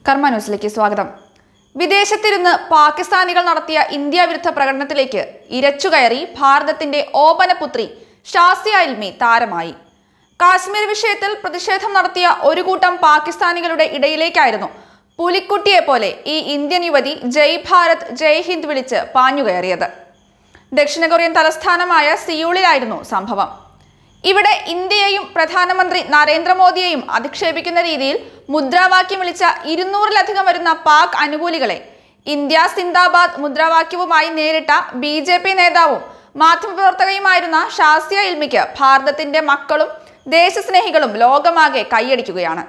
കർമ്മ ന്യൂസിലേക്ക് സ്വാഗതം വിദേശത്തിരുന്ന് പാകിസ്ഥാനികൾ നടത്തിയ ഇന്ത്യ വിരുദ്ധ പ്രകടനത്തിലേക്ക് ഇരച്ചുകയറി ഭാരതത്തിന്റെ ഓപനപുത്രി ഷാസിയ ഇൽമി താരമായി കാശ്മീർ വിഷയത്തിൽ പ്രതിഷേധം നടത്തിയ ഒരു കൂട്ടം പാകിസ്ഥാനികളുടെ ഇടയിലേക്കായിരുന്നു പുലിക്കുട്ടിയെ പോലെ ഈ ഇന്ത്യൻ യുവതി ജയ് ഭാരത് ജയ് ഹിന്ദ് വിളിച്ച് പാഞ്ഞുകയറിയത് ദക്ഷിണ കൊറിയൻ തലസ്ഥാനമായ സിയൂളിലായിരുന്നു സംഭവം ഇവിടെ ഇന്ത്യയെയും പ്രധാനമന്ത്രി നരേന്ദ്രമോദിയെയും അധിക്ഷേപിക്കുന്ന രീതിയിൽ മുദ്രാവാക്യം വിളിച്ച ഇരുന്നൂറിലധികം വരുന്ന പാക് അനുകൂലികളെ ഇന്ത്യ സിന്ദാബാദ് മുദ്രാവാക്യവുമായി നേരിട്ട ബി ജെ പി നേതാവും മാധ്യമപ്രവർത്തകയുമായിരുന്ന ഷാസിയ ഇൽമിക്ക് ഭാരതത്തിന്റെ മക്കളും ദേശസ്നേഹികളും ലോകമാകെ കൈയടിക്കുകയാണ്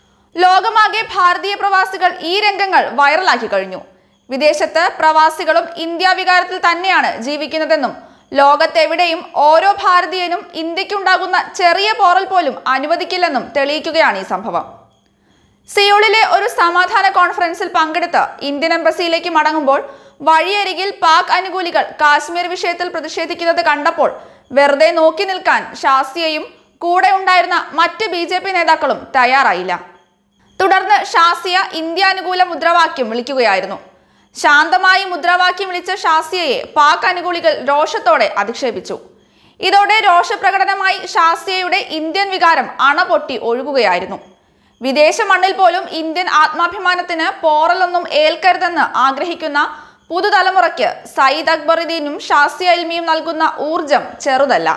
ലോകമാകെ ഭാരതീയ പ്രവാസികൾ ഈ രംഗങ്ങൾ വൈറലാക്കി കഴിഞ്ഞു വിദേശത്ത് പ്രവാസികളും ഇന്ത്യ വികാരത്തിൽ തന്നെയാണ് ജീവിക്കുന്നതെന്നും ലോകത്തെവിടെയും ഓരോ ഭാരതീയനും ഇന്ത്യക്കുണ്ടാകുന്ന ചെറിയ പോറൽ പോലും അനുവദിക്കില്ലെന്നും തെളിയിക്കുകയാണ് ഈ സംഭവം സിയോളിലെ ഒരു സമാധാന കോൺഫറൻസിൽ പങ്കെടുത്ത് ഇന്ത്യൻ എംബസിയിലേക്ക് മടങ്ങുമ്പോൾ വഴിയരികിൽ പാക് അനുകൂലികൾ കാശ്മീർ വിഷയത്തിൽ പ്രതിഷേധിക്കുന്നത് കണ്ടപ്പോൾ വെറുതെ നോക്കി നിൽക്കാൻ ഷാസിയയും കൂടെ ഉണ്ടായിരുന്ന മറ്റ് ബി ജെ പി നേതാക്കളും തയ്യാറായില്ല തുടർന്ന് ഷാസിയ ഇന്ത്യ അനുകൂല മുദ്രാവാക്യം വിളിക്കുകയായിരുന്നു ശാന്തമായി മുദ്രാവാക്യം വിളിച്ച ഷാസിയയെ പാക് അനുകൂലികൾ രോഷത്തോടെ അധിക്ഷേപിച്ചു ഇതോടെ രോഷപ്രകടനമായി ഷാസിയയുടെ ഇന്ത്യൻ വികാരം അണപൊട്ടി ഒഴുകുകയായിരുന്നു വിദേശ മണ്ണിൽ പോലും ഇന്ത്യൻ ആത്മാഭിമാനത്തിന് പോറലൊന്നും ഏൽക്കരുതെന്ന് ആഗ്രഹിക്കുന്ന പുതുതലമുറയ്ക്ക് സയ്യിദ് അക്ബറുദ്ദീനും ഷാസിയ ഇൽമിയും നൽകുന്ന ഊർജം ചെറുതല്ല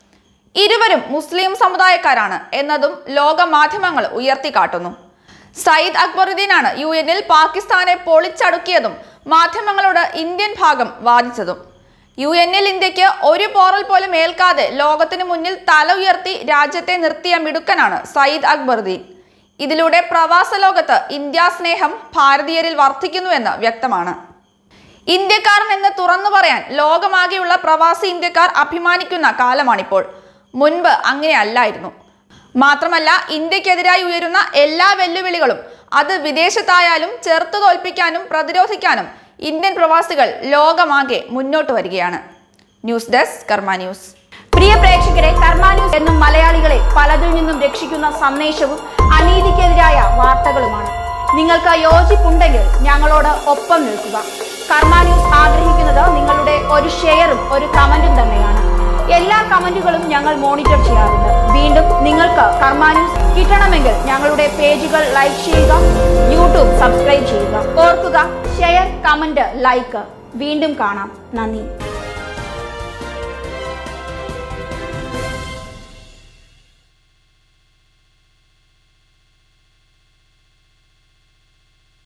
ഇരുവരും മുസ്ലിം സമുദായക്കാരാണ് എന്നതും ലോക മാധ്യമങ്ങൾ ഉയർത്തിക്കാട്ടുന്നു സയ്യിദ് അക്ബറുദ്ദീനാണ് യു എന്നിൽ പാകിസ്ഥാനെ പൊളിച്ചടുക്കിയതും മാധ്യമങ്ങളോട് ഇന്ത്യൻ ഭാഗം വാദിച്ചതും യു എന്നിൽ ഇന്ത്യക്ക് ഒരു പോറൽ പോലും ഏൽക്കാതെ ലോകത്തിന് മുന്നിൽ തല ഉയർത്തി രാജ്യത്തെ നിർത്തിയ മിടുക്കനാണ് സയ്യിദ് അക്ബറുദ്ദീൻ ഇതിലൂടെ പ്രവാസ ലോകത്ത് ഇന്ത്യ സ്നേഹം ഭാരതീയരിൽ വർദ്ധിക്കുന്നുവെന്ന് വ്യക്തമാണ് ഇന്ത്യക്കാരൻ എന്ന് തുറന്നു പറയാൻ ലോകമാകെയുള്ള പ്രവാസി ഇന്ത്യക്കാർ അഭിമാനിക്കുന്ന കാലമാണിപ്പോൾ മുൻപ് അങ്ങനെ അല്ലായിരുന്നു മാത്രമല്ല ഇന്ത്യക്കെതിരായി ഉയരുന്ന എല്ലാ വെല്ലുവിളികളും അത് വിദേശത്തായാലും ചെറുത്തു തോൽപ്പിക്കാനും പ്രതിരോധിക്കാനും ഇന്ത്യൻ പ്രവാസികൾ ലോകമാകെ മുന്നോട്ട് വരികയാണ് ന്യൂസ് ഡെസ്ക് കർമ്മ ന്യൂസ് പ്രിയ പ്രേക്ഷകരെ കർമ്മ ന്യൂസ് എന്നും മലയാളികളെ പലതിൽ നിന്നും രക്ഷിക്കുന്ന സന്ദേശവും അനീതിക്കെതിരായ വാർത്തകളുമാണ് നിങ്ങൾക്ക് യോജിപ്പുണ്ടെങ്കിൽ ഞങ്ങളോട് ഒപ്പം നിൽക്കുക കർമ്മ ന്യൂസ് ആഗ്രഹിക്കുന്നത് നിങ്ങളുടെ ഒരു ഷെയറും ഒരു കമന്റും തന്നെയാണ് എല്ലാ കമന്റുകളും ഞങ്ങൾ മോണിറ്റർ ചെയ്യാറുണ്ട് വീണ്ടും നിങ്ങൾക്ക് കർമ്മ ന്യൂസ് കിട്ടണമെങ്കിൽ ഞങ്ങളുടെ പേജുകൾ ലൈക്ക് ചെയ്യുക യൂട്യൂബ് സബ്സ്ക്രൈബ് ചെയ്യുക ഓർക്കുക ഷെയർ കമന്റ് ലൈക്ക് വീണ്ടും കാണാം നന്ദി